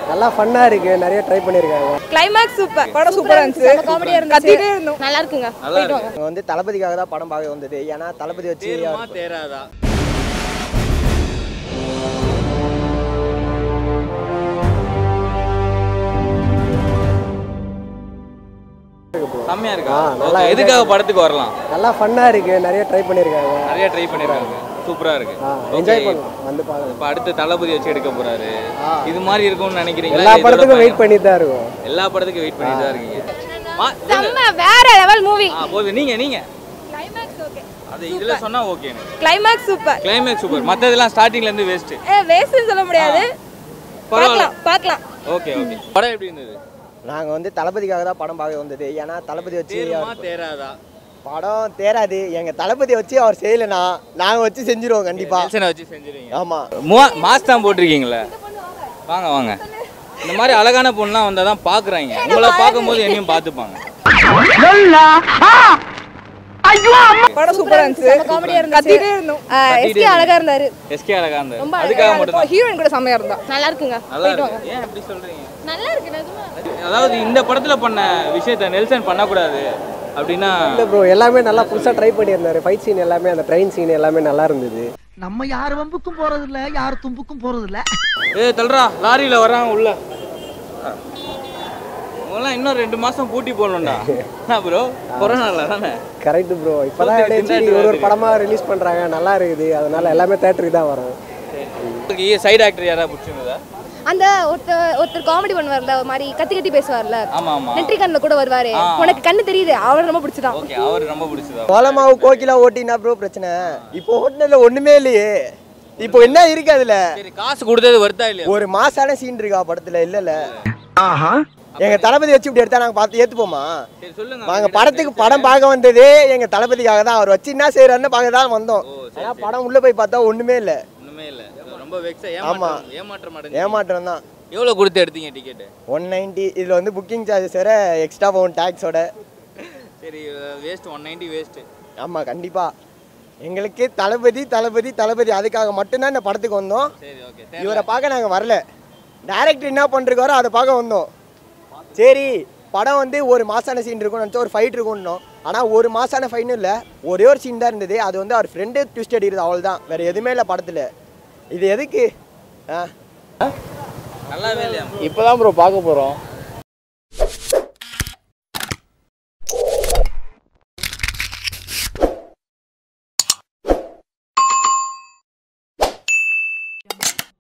நல்லா ஃபன்னாக இருக்குது நிறைய ட்ரை பண்ணியிருக்காங்க கிளைமேக்ஸ் சூப்பர் படம் சூப்பரா இருந்துச்சு காமெடியா இருந்துச்சு கத்திட்டே இருந்தோம் நல்லா இருக்குங்க நல்லா இருக்கு இவங்க வந்து தளபதிக்காக தான் படம் பார்க்க வந்தது ஏன்னா தளபதி வச்சு தேருமா தேராதா செம்மையா இருக்கா ஆ, நல்லா Okay, எதுக்காக படத்துக்கு வரலாம் நல்லா ஃபன்னாக இருக்குது நிறைய ட்ரை பண்ணியிருக்காங்க நிறைய ட்ரை பண்ணிருக்காங்க சூப்பரா இருக்கு என்ஜாய் Okay. பண்ணலாம் வந்து பார்க்கலாம் இப்ப அடுத்து தளபதி வச்சு எடுக்க போறாரு இது மாதிரி இருக்கும்னு நினைக்கிறீங்களா எல்லா இல்ல இதோட படத்துக்கும் வெயிட் பயணம்? பண்ணிட்டு தான் இருக்கும் எல்லா படத்துக்கும் வெயிட் பண்ணிட்டு தான் இருக்கீங்க மா- செம்ம வேற லெவல் மூவி ஆ, போதும் நீங்க நீங்க அது இதுல சொன்னா okay climax super climax super மத்ததெல்லாம் ஸ்டார்டிங்ல இருந்து வேஸ்ட் ஏ வேஸ்ட்னு சொல்ல முடியாது பரவாயில்ல பார்க்கலாம் பார்க்கலாம் ஓகே ஓகே படம் எப்படி இருந்தது நாங்கள் வந்து தளபதிக்காக தான் படம் பார்க்க வந்தது ஏன்னா தளபதி வச்சு தேருமா தேராதா படம் தேராது எங்கள் தளபதி வச்சு அவர் செய்யலைனா நாங்கள் வச்சு செஞ்சிருவோம் கண்டிப்பாக டென்ஷனை வச்சு செஞ்சிருவீங்க ஆமாம் மூவா- மாஸ் தான் போட்டிருக்கீங்களே வாங்க வாங்க இந்த மாதிரி அழகான பொண்ணுலாம் வந்தால் தான் பார்க்குறாங்க உங்களை பார்க்கும்போது என்னையும் பார்த்துப்பாங்க படம் சூப்பரா இருந்துச்சு காமெடியா இருந்துச்சு கத்திட்டே இருந்தோம் எஸ்கே அழகா இருந்தாரு எஸ்கே அழகா இருந்தார் அதுக்காக மட்டும் தான் ஹீரோயின் கூட செம்மையா இருந்தா நல்லா இருக்குங்க நல்லா இருக்கு ஏன் அப்படி சொல்றீங்க நல்லா இருக்கு நிஜமா அதாவது இந்த படத்துல பண்ண விஷயத்த நெல்சன் பண்ணக்கூடாது அப்படின்னா இல்லை ப்ரோ எல்லாமே நல்லா புதுசாக ட்ரை பண்ணியிருந்தாரு ஃபைட் சீன் எல்லாமே அந்த ட்ரெயின் சீன் எல்லாமே நல்லா இருந்தது நம்ம யார் வம்புக்கும் போறது இல்ல யார் தும்புக்கும் போறது இல்ல ஏ தல்றா லாரியில வர்றாங்க உள்ள உங்களாம் இன்னும் ரெண்டு மாசம் பூட்டி போடணும்டா என்ன ப்ரோ கொரோனால தானே கரெக்ட் ப்ரோ இப்போ தான் அப்படியே சரி ஒரு ஒரு படமாக ரிலீஸ் பண்ணுறாங்க நல்லா இருக்குது அதனால எல்லாமே தேட்டருக்கு தான் வரும் உங்களுக்கு சைடு ஆக்டர் யாராவது பிடிச்சிருந்ததா அந்த ஒருத்தர் ஒருத்தர் காமெடி பண்ணுவார்ல ஒரு மாதிரி கத்தி கத்தி பேசுவார்ல ஆமா ஆமா நெற்றிக்கண்ணில் கூட வருவாரு ஆ. உனக்கு கண்ணு தெரியுது அவர் ரொம்ப பிடிச்சதான் ஓகே அவர் ரொம்ப பிடிச்சதா கோலமாவு கோகிலா ஓட்டினா ப்ரோ பிரச்சனை இப்போ ஓட்டினதுல ஒண்ணுமே இல்லையே இப்போ என்ன இருக்கு அதுல சரி காசு கொடுத்தது வருதா இல்லையா ஒரு மாசான சீன் இருக்கா படத்துல இல்ல இல்ல எங்க தளபதி வச்சு இப்படி எடுத்தா நாங்க பார்த்து ஏத்துப்போமா சரி சொல்லுங்க நாங்க படத்துக்கு படம் பார்க்க வந்ததே எங்க தளபதிக்காக தான் அவர் வச்சு என்ன செய்யறாருன்னு பார்க்க தான் வந்தோம் ஓ, சரி, ஆனா படம் உள்ள போய் பார்த்தா ஒண்ணுமே இல்ல ஒண்ணுமே இல்ல ரொம்ப வெக்ஸ ஆமா. ஏமாற்றம் ஏமாற்றம் அடைஞ்சு ஏமாற்றம் தான் எவ்வளவு கொடுத்து எடுத்தீங்க டிக்கெட் ஒன் நைன்டி இதுல வந்து புக்கிங் சார்ஜஸ் வேற எக்ஸ்ட்ரா போகும் டேக்ஸோட சரி வேஸ்ட் ஒன் நைன்டி வேஸ்ட் ஆமா கண்டிப்பா எங்களுக்கு தளபதி தளபதி தளபதி அதுக்காக மட்டும்தான் இந்த படத்துக்கு வந்தோம் சரி ஓகே இவரை பார்க்க நாங்கள் வரல டேரக்டர் என்ன பண்ணிருக்காரோ அதை பார்க்க வந்தோம் சரி படம் வந்து ஒரு மாசான சீன் இருக்கும்னு நினச்சா ஒரு ஃபைட் இருக்கும்னோம் ஆனால் ஒரு மாசான ஃபைனும் இல்லை ஒரே ஒரு சீன் தான் இருந்தது அது வந்து அவர் ஃப்ரெண்டு ட்விஸ்ட் அடிக்கிறது அவள் தான் வேறு எதுவுமே இல்லை படத்தில் இது எதுக்கு ஆ நல்லாவே இல்லையா இப்போதான் ப்ரோ பார்க்க போகிறோம்